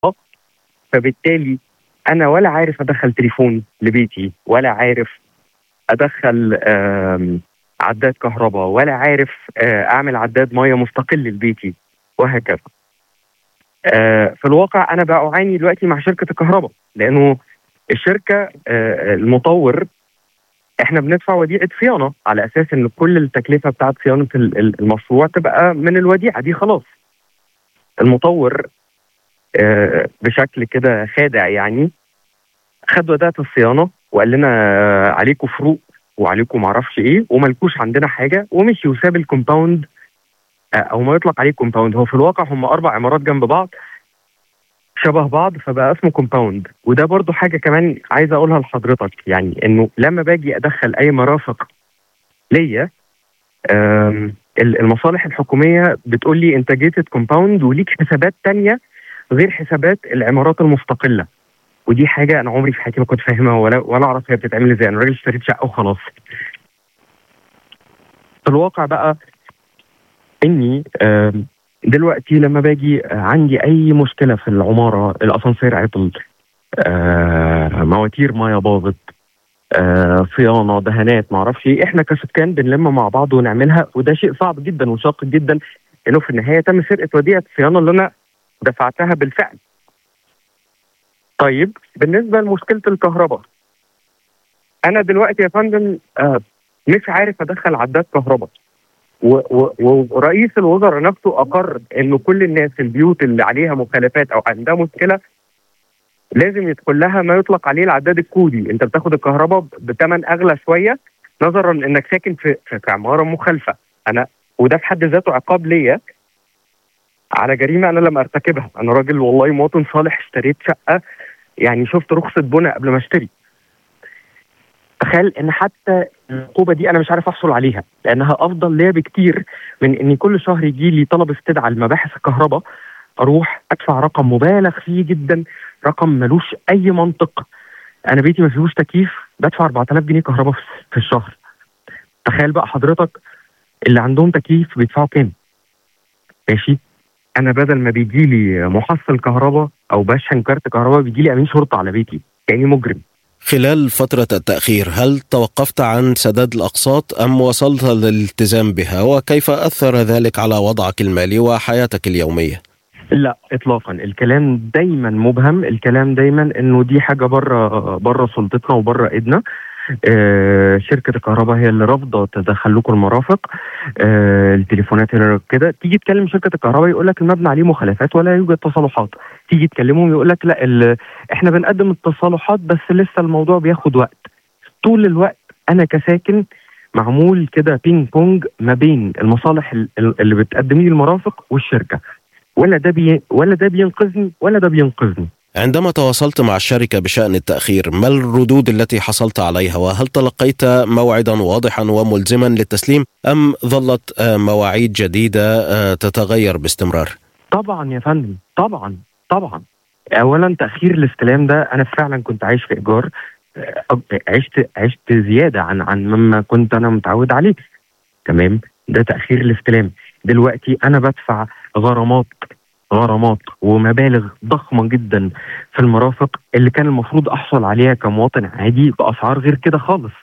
فبالتالي انا ولا عارف ادخل تليفون لبيتي ولا عارف ادخل آم، عداد كهرباء ولا عارف آه، اعمل عداد ميه مستقل لبيتي وهكذا آه، في الواقع انا بعاني دلوقتي مع شركه الكهرباء لانه الشركه آه، المطور احنا بندفع وديعه صيانه على اساس ان كل التكلفه بتاعت صيانه ال- ال- المشروع تبقى من الوديعه دي خلاص المطور آه، بشكل كده خادع يعني خد وديعه الصيانه وقال لنا آه، عليكم فروق وعليكم معرفش ايه وملكوش عندنا حاجه ومشي وساب الكومباوند آه، او ما يطلق عليه كومباوند هو في الواقع هم اربع عمارات جنب بعض شبه بعض فبقى اسمه كومباوند وده برضو حاجه كمان عايز اقولها لحضرتك يعني انه لما باجي ادخل اي مرافق ليا آم، ال- المصالح الحكوميه بتقول لي انت جيت كومباوند وليك حسابات تانية غير حسابات العمارات المستقله ودي حاجه انا عمري في حياتي ما كنت فاهمها ولا ولا اعرف هي بتتعمل ازاي انا راجل اشتريت شقه وخلاص في الواقع بقى اني آم، دلوقتي لما باجي آه، عندي اي مشكله في العماره الاسانسير عطل آه، مواتير ميه باظت آه، صيانه دهانات معرفش ايه احنا كسكان بنلم مع بعض ونعملها وده شيء صعب جدا وشاق جدا انه في النهايه تم سرقه وديعه الصيانه اللي انا دفعتها بالفعل. طيب بالنسبه لمشكله الكهرباء انا دلوقتي يا فندم آه، مش عارف ادخل عداد كهرباء و- و- ورئيس الوزراء نفسه اقر انه كل الناس البيوت اللي عليها مخالفات او عندها مشكله لازم يدخل لها ما يطلق عليه العداد الكودي انت بتاخد الكهرباء بثمن اغلى شويه نظرا انك ساكن في في في عماره مخالفه انا وده في حد ذاته عقاب ليا على جريمه انا لم ارتكبها انا راجل والله مواطن صالح اشتريت شقه يعني شفت رخصه بناء قبل ما اشتري تخيل ان حتى العقوبه دي انا مش عارف احصل عليها لانها افضل ليا بكتير من اني كل شهر يجي لي طلب استدعاء لمباحث الكهرباء اروح ادفع رقم مبالغ فيه جدا رقم ملوش اي منطق انا بيتي ما فيهوش تكييف بدفع 4000 جنيه كهرباء في- في الشهر تخيل بقى حضرتك اللي عندهم تكييف بيدفعوا كام ماشي انا بدل ما بيجي لي محصل كهرباء او بشحن كارت كهرباء بيجي لي امين شرطه على بيتي كاني مجرم خلال فترة التأخير هل توقفت عن سداد الأقساط أم وصلت للالتزام بها وكيف أثر ذلك على وضعك المالي وحياتك اليومية؟ لا اطلاقا الكلام دايما مبهم الكلام دايما انه دي حاجه بره بره سلطتنا وبره ايدنا آه شركه الكهرباء هي اللي رافضه تدخل لكم المرافق آه التليفونات هي اللي كده تيجي تكلم شركه الكهرباء يقول لك المبنى عليه مخالفات ولا يوجد تصالحات تيجي تكلمهم يقول لك لا ال- احنا بنقدم التصالحات بس لسه الموضوع بياخد وقت طول الوقت انا كساكن معمول كده بينج بونج ما بين المصالح ال- ال- اللي بتقدم لي المرافق والشركه ولا ده بي ولا ده بينقذني ولا ده بينقذني عندما تواصلت مع الشركة بشأن التأخير ما الردود التي حصلت عليها وهل تلقيت موعدا واضحا وملزما للتسليم أم ظلت آه، مواعيد جديدة آه، تتغير باستمرار؟ طبعا يا فندم طبعا طبعا اولا تاخير الاستلام ده انا فعلا كنت عايش في ايجار أه، عشت عشت زياده عن عن مما كنت انا متعود عليه تمام ده تاخير الاستلام دلوقتي انا بدفع غرامات غرامات ومبالغ ضخمه جدا في المرافق اللي كان المفروض احصل عليها كمواطن عادي باسعار غير كده خالص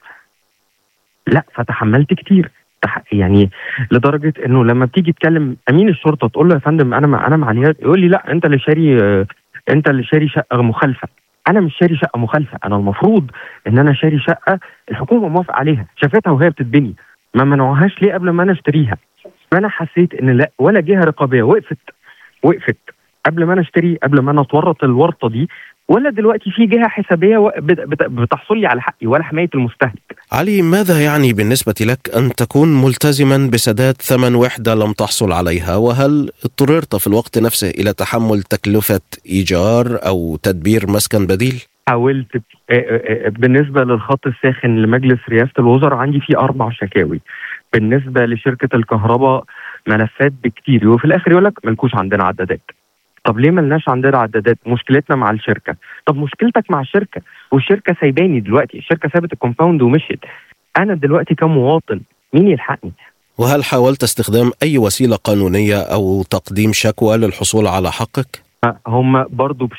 لا فتحملت كتير تح- يعني لدرجه انه لما بتيجي تكلم امين الشرطه تقول له يا فندم انا ما انا معليات يقول لي لا انت اللي شاري آه، انت اللي شاري شقه مخالفه انا مش شاري شقه مخالفه انا المفروض ان انا شاري شقه الحكومه موافقه عليها شافتها وهي بتتبني ما منعوهاش ليه قبل ما انا اشتريها فانا حسيت ان لا ولا جهه رقابيه وقفت وقفت قبل ما انا اشتري قبل ما انا اتورط الورطه دي ولا دلوقتي في جهه حسابيه و- بت- بت- بتحصل لي على حقي ولا حمايه المستهلك علي ماذا يعني بالنسبة لك أن تكون ملتزما بسداد ثمن وحدة لم تحصل عليها وهل اضطررت في الوقت نفسه إلى تحمل تكلفة إيجار أو تدبير مسكن بديل؟ حاولت ب- آه، آه، آه، بالنسبه للخط الساخن لمجلس رئاسه الوزراء عندي فيه اربع شكاوي بالنسبه لشركه الكهرباء ملفات بكتير وفي الاخر يقول لك ملكوش عندنا عدادات طب ليه ملناش عندنا عدادات مشكلتنا مع الشركه طب مشكلتك مع الشركه والشركه سايباني دلوقتي الشركه سابت الكومباوند ومشيت انا دلوقتي كمواطن مين يلحقني وهل حاولت استخدام أي وسيلة قانونية أو تقديم شكوى للحصول على حقك؟ هم برضو